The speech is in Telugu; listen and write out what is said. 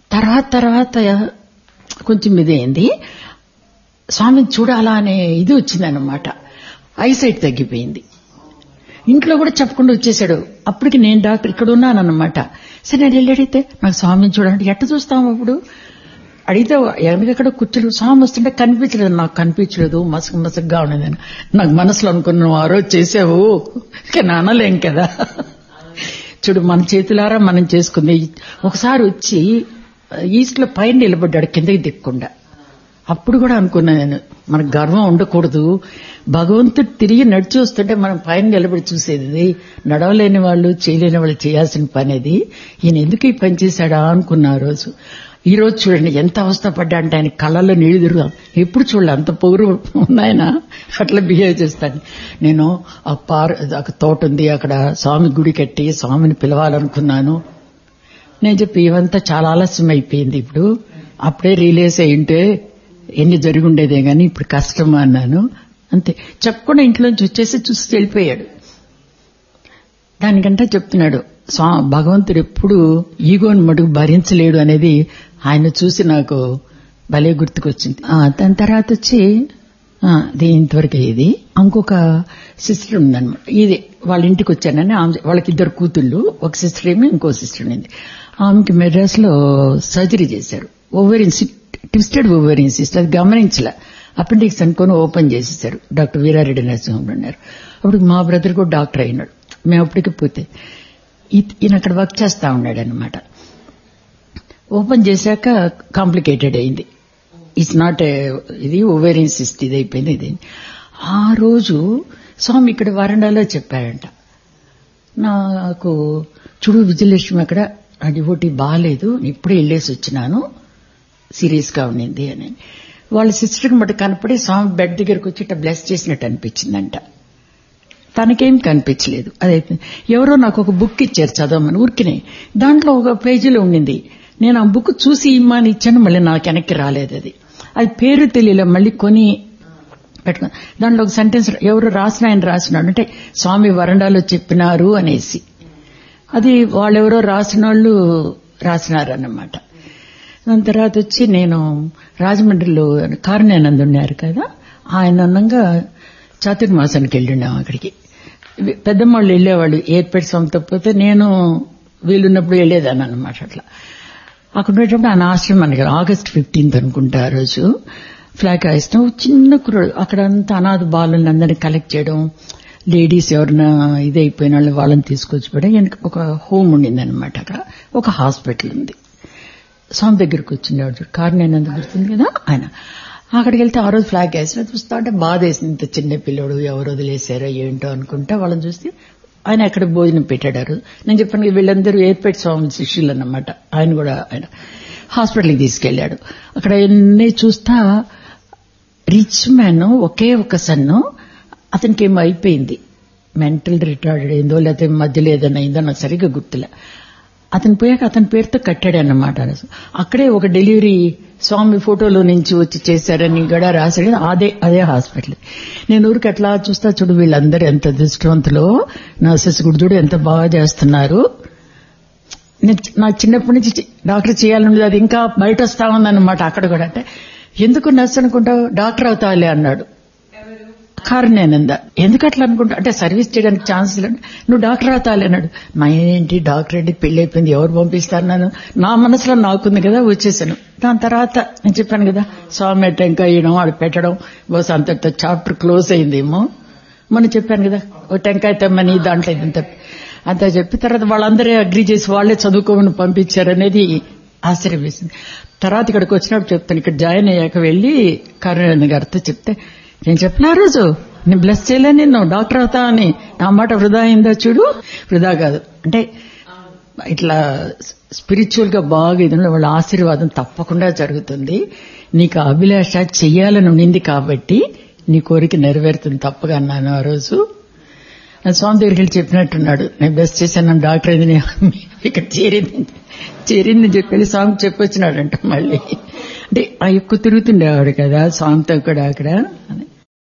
తర్వాత తర్వాత కొంచెం ఇదైంది స్వామిని చూడాలా అనే ఇది వచ్చిందనమాట ఐసైట్ తగ్గిపోయింది ఇంట్లో కూడా చెప్పకుండా వచ్చేసాడు అప్పటికి నేను డాక్టర్ ఇక్కడ ఉన్నానన్నమాట సరే నేను వెళ్ళి అడిగితే నాకు స్వామిని చూడాలంటే ఎట్ట చూస్తాము అప్పుడు అడిగితే ఎక్కడెక్కడ కూర్చోడు స్వామి వస్తుంటే కనిపించలేదు నాకు కనిపించలేదు మసక మసకగా ఉండేదని నాకు మనసులో అనుకున్నావు ఆ రోజు చేసావు ఇక నానలేం కదా చూడు మన చేతులారా మనం చేసుకుంది ఒకసారి వచ్చి ఈస్ట్ లో పైన నిలబడ్డాడు కిందకి దిక్కుండా అప్పుడు కూడా అనుకున్నా నేను మనకు గర్వం ఉండకూడదు భగవంతుడు తిరిగి నడిచి వస్తుంటే మనం పైన నిలబడి చూసేది నడవలేని వాళ్ళు చేయలేని వాళ్ళు చేయాల్సిన పని అది ఈయన ఎందుకు ఈ పని చేశాడా అనుకున్నా ఆ రోజు ఈ రోజు చూడండి ఎంత అవస్థ పడ్డా అంటే ఆయన కళ్ళల్లో నీళ్లు తిరుగుతాం ఎప్పుడు చూడలే అంత పొగురు ఉన్నాయన అట్లా బిహేవ్ చేస్తాను నేను ఆ పార్ ఒక తోట ఉంది అక్కడ స్వామి గుడి కట్టి స్వామిని పిలవాలనుకున్నాను నేను చెప్పి ఇవంతా చాలా ఆలస్యం అయిపోయింది ఇప్పుడు అప్పుడే రిలీజ్ అయింటే ఎన్ని జరిగి ఉండేదే గాని ఇప్పుడు కష్టమా అన్నాను అంతే చెప్పకుండా ఇంట్లోంచి వచ్చేసి చూసి వెళ్ళిపోయాడు దానికంటే చెప్తున్నాడు స్వా భగవంతుడు ఎప్పుడు ఈగోని మటుకు భరించలేడు అనేది ఆయన చూసి నాకు భలే గుర్తుకొచ్చింది ఆ, దాని తర్వాత వచ్చి ఆ, ఇది ఇంతవరకు ఇది ఇంకొక సిస్టర్ ఉందన్నమాట ఇది వాళ్ళ ఇంటికి వచ్చానని ఆమె వాళ్ళకి ఇద్దరు కూతుళ్ళు ఒక సిస్టర్ ఏమి ఇంకో సిస్టర్ ఉంది ఆమెకి మెడ్రాస్ లో సర్జరీ చేశారు ఓవెరిన్ ట్విస్టెడ్ ఓవెరిన్ సిస్టర్ అది గమనించలే అపెండిక్స్ అనుకొని ఓపెన్ చేసేసారు డాక్టర్ వీరారెడ్డి నరసింహం అన్నారు అప్పుడు మా బ్రదర్ కూడా డాక్టర్ అయినాడు మేము అప్పటికి పోతే ఈ- ఈయన అక్కడ వర్క్ చేస్తా ఉన్నాడు అనమాట ఓపెన్ చేశాక కాంప్లికేటెడ్ అయింది ఇట్స్ నాట్ ఇది ఓవేరియన్ సిస్ట్ ఇది అయిపోయింది ఇది ఆ రోజు స్వామి ఇక్కడ వరండాలో చెప్పాడంట నాకు చూడు విజయలక్ష్మి అక్కడ ఆ డివోటీ బాగాలేదు ఇప్పుడే వెళ్ళేసి వచ్చినాను సీరియస్ గా ఉండింది అని వాళ్ళ సిస్టర్కి మటు కనపడి స్వామి బెడ్ దగ్గరకు వచ్చి ఇట్లా బ్లెస్ చేసినట్టు అనిపించిందంట తనకేం కనిపించలేదు అదైతే ఎవరో నాకు ఒక బుక్ ఇచ్చారు చదవమని ఊరికినే దాంట్లో ఒక పేజీలో ఉండింది నేను ఆ బుక్ చూసి ఇమ్మని ఇచ్చాను మళ్ళీ నాకు వెనక్కి రాలేదు అది అది పేరు తెలియలే మళ్ళీ కొని పెట్టుకుని దాంట్లో ఒక సెంటెన్స్ ఎవరు రాసిన ఆయన రాసినాడు అంటే స్వామి వరండాలో చెప్పినారు అనేసి అది వాళ్ళెవరో రాసిన వాళ్ళు రాసినారన్నమాట దాని తర్వాత వచ్చి నేను రాజమండ్రిలో కారుణ్యానంద్ ఉన్నారు కదా ఆయన అన్నంగా చాతుర్మాసానికి వెళ్ళిండాం అక్కడికి పెద్దమ్మాళ్ళు వెళ్ళేవాళ్ళు ఏర్పేట సొంత పోతే నేను వీలున్నప్పుడు వెళ్ళేదాన్ని అనమాట అట్లా అక్కడ ఉండేటప్పుడు ఆయన ఆశ్రమానికి ఆగస్ట్ ఫిఫ్టీన్త్ అనుకుంటా ఆ రోజు ఫ్లాగ్ ఆయిస్తాం చిన్న కుర్రాడు అక్కడంతా అనాథ బాలుని అందరినీ కలెక్ట్ చేయడం లేడీస్ ఎవరైనా ఇదైపోయిన వాళ్ళు వాళ్ళని తీసుకొచ్చి పెడడం వెనక ఒక హోమ్ ఉండింది అనమాట అక్కడ ఒక హాస్పిటల్ ఉంది స్వామి దగ్గరికి వచ్చిండేవాడు కారణం గుర్తుంది కదా ఆయన అక్కడికి వెళ్తే ఆ రోజు ఫ్లాగ్ వేసిన చూస్తా అంటే బాధ వేసింది ఇంత చిన్న పిల్లడు ఎవరు వదిలేశారో ఏంటో అనుకుంటా వాళ్ళని చూస్తే ఆయన అక్కడ భోజనం పెట్టాడు ఆ రోజు నేను చెప్పాను కదా, వీళ్ళందరూ ఏర్పేట స్వామి శిష్యులు అన్నమాట ఆయన కూడా ఆయన హాస్పిటల్కి తీసుకెళ్లాడు అక్కడ ఎన్ని చూస్తా రిచ్ మ్యాన్ ఒకే ఒక సన్ను అతనికి ఏమో అయిపోయింది మెంటల్ రిటార్డెడ్ అయిందో లేకపోతే మధ్యలో ఏదైనా అయిందో నాకు సరిగ్గా గుర్తులే అతను పోయాక అతని పేరుతో కట్టాడు అన్నమాట అక్కడే ఒక డెలివరీ స్వామి ఫోటోలో నుంచి వచ్చి చేశారని కూడా రాశాడు అదే అదే హాస్పిటల్ నేను ఊరికి అట్లా చూస్తా చూడు వీళ్ళందరూ ఎంత దృష్టవంతులో నర్సెస్ కూడా చూడు ఎంత బాగా చేస్తున్నారు నేను చి- నాకు చిన్నప్పటి నుంచి చి- డాక్టర్ చేయాలని అది ఇంకా బయట వస్తా ఉందన్నమాట అక్కడ కూడా అంటే ఎందుకు నర్స్ అనుకుంటావు డాక్టర్ అవుతావులే అన్నాడు కారణేనంద ఎందుకు అట్లా అనుకుంటా అంటే సర్వీస్ చేయడానికి ఛాన్స్ లేదు నువ్వు డాక్టర్ అవుతావులే అన్నాడు నా ఏంటి డాక్టర్ ఏంటి పెళ్లి అయిపోయింది ఎవరు పంపిస్తారు నన్ను నా మనసులో నాకుంది కదా వచ్చేసాను దాని తర్వాత నేను చెప్పాను కదా స్వామి టెంకాయ వేయడం వాడు పెట్టడం బహుశా అంతటితో చాప్టర్ క్లోజ్ అయిందేమో మొన్న చెప్పాను కదా ఓ టెంకాయ తెమ్మని దాంట్లో ఇదంతా అంతా చెప్పి తర్వాత వాళ్ళందరూ అగ్రి చేసి వాళ్ళే చదువుకోమని పంపించారనేది ఆశ్చర్యం వేసింది తర్వాత ఇక్కడికి వచ్చినప్పుడు చెప్తాను ఇక్కడ జాయిన్ అయ్యాక వెళ్లి కరుణ గారితో చెప్తే నేను చెప్పిన ఆ రోజు నేను బ్లెస్ చేయలే నిన్ను డాక్టర్ అవుతా అని నా మాట వృధా అయిందా చూడు వృధా కాదు అంటే ఇట్లా స్పిరిచువల్ గా బాగా ఇది ఉన్న వాళ్ళ ఆశీర్వాదం తప్పకుండా జరుగుతుంది నీకు ఆ అభిలాష చెయ్యాలని ఉండింది కాబట్టి నీ కోరిక నెరవేరుతుంది తప్పగా అన్నాను ఆ రోజు నా స్వామి దగ్గరికి వెళ్ళి చెప్పినట్టున్నాడు నేను బెస్ట్ చేశాను నన్ను డాక్టర్ అయింది నేను ఇక్కడ చేరింది చేరింది చెప్పి స్వామి చెప్పొచ్చినాడంట మళ్ళీ అంటే ఆ ఎక్కువ తిరుగుతుండేవాడు కదా స్వామితో కూడా అక్కడ అని